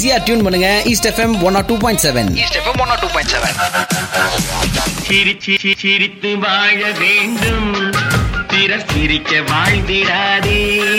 ஈஸியா டியூன் பண்ணுங்க East FM one or two point seven East FM one two point seven சிரிச்சி சி- சிரித்து வாழ வேண்டும் பிறர் சிரிக்க வாழ்ந்திடாதே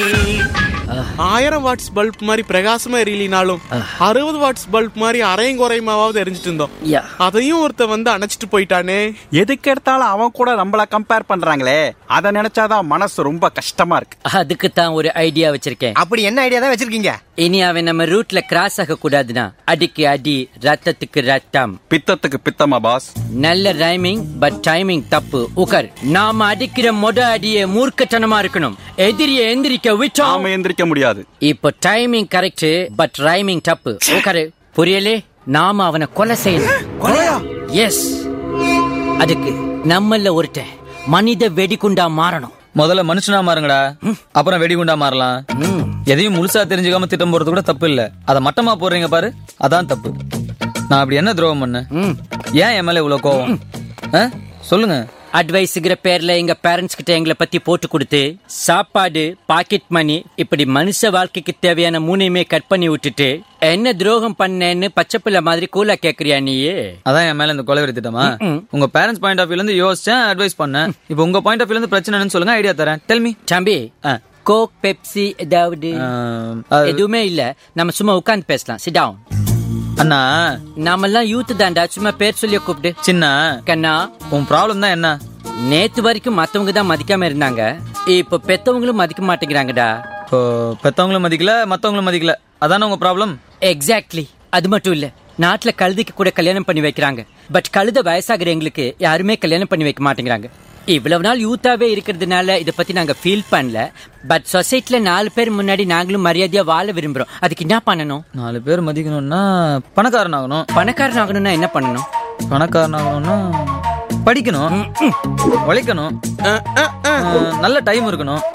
ஆயிரம் வாட்ஸ் பல்ப் மாதிரி பிரகாசமா எரியலினாலும் அறுபது வாட்ஸ் பல்ப் மாதிரி அரையும் குறையுமாவது எரிஞ்சிட்டு இருந்தோம் அதையும் ஒருத்த வந்து அணைச்சிட்டு போயிட்டானே எதுக்கு எடுத்தாலும் அவன் கூட நம்மள கம்பேர் பண்றாங்களே அத நினைச்சாதான் மனசு ரொம்ப கஷ்டமா இருக்கு அதுக்கு தான் ஒரு ஐடியா வச்சிருக்கேன் அப்படி என்ன ஐடியா தான் வச்சிருக்கீங்க இனி அவன் நம்ம ரூட்ல கிராஸ் ஆக கூடாதுன்னா அடிக்கு அடி ரத்தத்துக்கு ரத்தம் பித்தத்துக்கு பித்தமா பாஸ் நல்ல ரைமிங் பட் டைமிங் தப்பு உக்கர் நாம அடிக்கிற மொத அடியே மூர்க்கத்தனமா இருக்கணும் எதிரிய எந்திரிக்க விட்டோம் நாம எந்திரிக்க முடியாது இப்போ டைமிங் கரெக்ட் பட் ரைமிங் தப்பு உக்கரு புரியலே நாம அவனை கொலை செய்யணும் எஸ் அதுக்கு நம்மள ஒருத்தன் மனித வெடிகுண்டா மாறணும் முதல்ல மனுஷனா மாறுங்கடா அப்புறம் வெடிகுண்டா மாறலாம் எதையும் முழுசா தெரிஞ்சுக்காம திட்டம் போறது கூட தப்பு இல்ல அத மட்டமா போடுறீங்க பாரு அதான் தப்பு நான் அப்படி என்ன துரோகம் பண்ணேன் ஏன் என் மேல இவ்வளவு கோவம் ஆ? சொல்லுங்க அட்வைஸுங்கிற பேர்ல எங்க பேரண்ட்ஸ் கிட்ட எங்களை பத்தி போட்டு கொடுத்து சாப்பாடு பாக்கெட் மணி இப்படி மனுஷ வாழ்க்கைக்கு தேவையான மூணையுமே கட் பண்ணி விட்டுட்டு என்ன துரோகம் பண்ணேன்னு பச்சைப்பிள்ளை மாதிரி கூலா கேக்குறியா நீயே அதான் என் மேல இந்த கொலை திட்டமா உங்க பேரண்ட்ஸ் பாயிண்ட் ஆஃப் வியூல இருந்து யோசிச்சேன் அட்வைஸ் பண்ணேன் இப்போ உங்க பாயிண்ட் ஆஃப் வியூல இருந்து பிரச்சனைன்னு சொல்லுங்க ஐடியா தரேன் டெல் மீ தம்பி கோக் பெப்சி ஏதாவது எதுவுமே இல்ல நம்ம சும்மா உட்கார்ந்து பேசலாம் சிடாவும் அண்ணா நாமெல்லாம் யூத் தான்டா சும்மா பேர் சொல்லி கூப்பிடு சின்ன கண்ணா உன் ப்ராப்ளம் தான் என்ன நேத்து வரைக்கும் மத்தவங்க தான் மதிக்காம இருந்தாங்க இப்ப பெத்தவங்களும் மதிக்க மாட்டேங்கிறாங்கடா இப்போ பெத்தவங்களும் மதிக்கல மத்தவங்களும் மதிக்கல அதானே உங்க ப்ராப்ளம் எக்ஸாக்ட்லி அது மட்டும் இல்ல நாட்டுல கழுதைக்கு கூட கல்யாணம் பண்ணி வைக்கிறாங்க பட் கழுத வயசாகிற எங்களுக்கு யாருமே கல்யாணம் பண்ணி வைக்க மாட்டேங்கிறாங்க இவ்வளவு நாள் யூத்தாவே இருக்கிறதுனால இத பத்தி நாங்க ஃபீல் பண்ணல பட் சொசைட்டில நாலு பேர் முன்னாடி நாங்களும் மரியாதையா வாழ விரும்புறோம் அதுக்கு என்ன பண்ணணும் நாலு பேர் மதிக்கணும்னா பணக்காரன் ஆகணும் பணக்காரன் ஆகணும்னா என்ன பண்ணணும் பணக்காரன் ஆகணும்னா படிக்கணும் உழைக்கணும் அஹ், நல்ல டைம் இருக்கணும்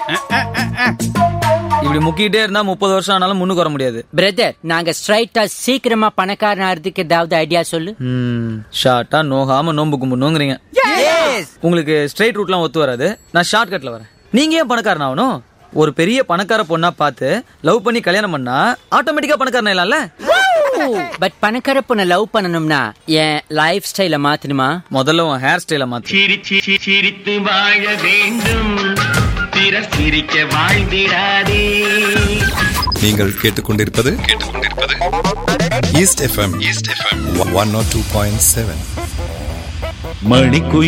இப்படி முக்கிட்டே இருந்தா முப்பது வருஷம் ஆனாலும் முன்னுக்கு வர முடியாது பிரதர் நாங்க ஸ்ட்ரைட்டா சீக்கிரமா பணக்காரன் ஆகிறதுக்கு ஏதாவது ஐடியா சொல்லு ஷார்ட்டா நோகாம நோம்பு கும்பிடணுங்கிறீங்க உங்களுக்கு ஸ்ட்ரைட் ரூட்லாம் ஒத்து வராது நான் ஷார்ட் கட்ல வரேன் நீங்க ஏன் பணக்காரன் ஆகணும் ஒரு பெரிய பணக்கார பொண்ணா பார்த்து லவ் பண்ணி கல்யாணம் பண்ணா ஆட்டோமேட்டிக்கா பணக்காரன் ஆயிடலாம்ல பட் பணக்கார பொண்ணை லவ் பண்ணணும்னா என் லைஃப் ஸ்டைல மாத்தணுமா முதல்ல உன் ஹேர் ஸ்டைல மாத்து சிரிச்சி சி- சிரித்து வாழ வேண்டும் பிறர் சிரிக்க வாழ்ந்திடாதே நீங்கள் கேட்டுக்கொண்டிருப்பது கேட்டுக்கொண்டிருப்பது East FM East FM one naught two point seven மணிக்குயில்